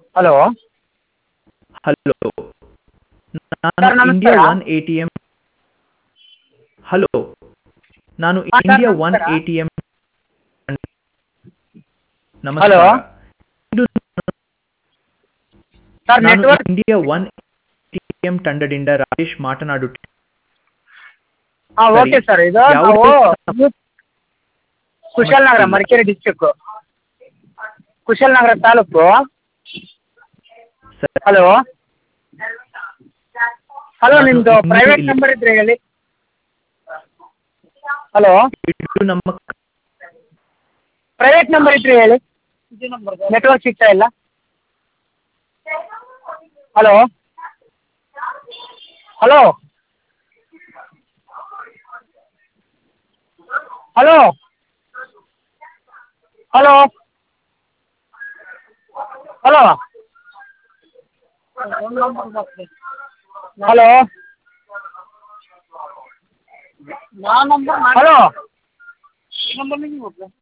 Hello hello sir, ನಾನು ನಮಸ್ಕಾರ. India one A T M hello ನಾನು ಹಾ, ಸರ್, ಇಂಡಿಯಾ ಒನ್ ನಮಸ್ಕಾರ. A T M hello. ನಮಸ್ಕಾರ ಇದು ಸರ್ ನಾನು network India one A T M ತಂಡದಿಂದ ರಾಜೇಶ್ ಮಾತನಾಡುತ್ತೇನೆ ಹಾಂ ಸರಿ. ಓಕೆ ಸರ್ ಇದು ಯಾವುದೇ ನಾವು ಕುಶಾಲನಗರ ಇಲ್ಲ. Madikeri district Kushalnagar taluk sir hello hello ನಾನು ನಿಮ್ಮದು ಇನ್ನೂ ಪ್ರೈವೇಟ್ ಇಲ್ಲಿ- ನಂಬರ್ ಇದ್ರೆ ಹೇಳಿ ಹಲೋ ಇದು ನಮ್ಮ ಪ್ರೈವೇಟ್ ನಂಬರ್ ಇದ್ರೆ ಹೇಳಿ ನೆಟ್ವರ್ಕ್ ಸಿಗ್ತಾ ಇಲ್ಲ hello hello hello hello hello hello hello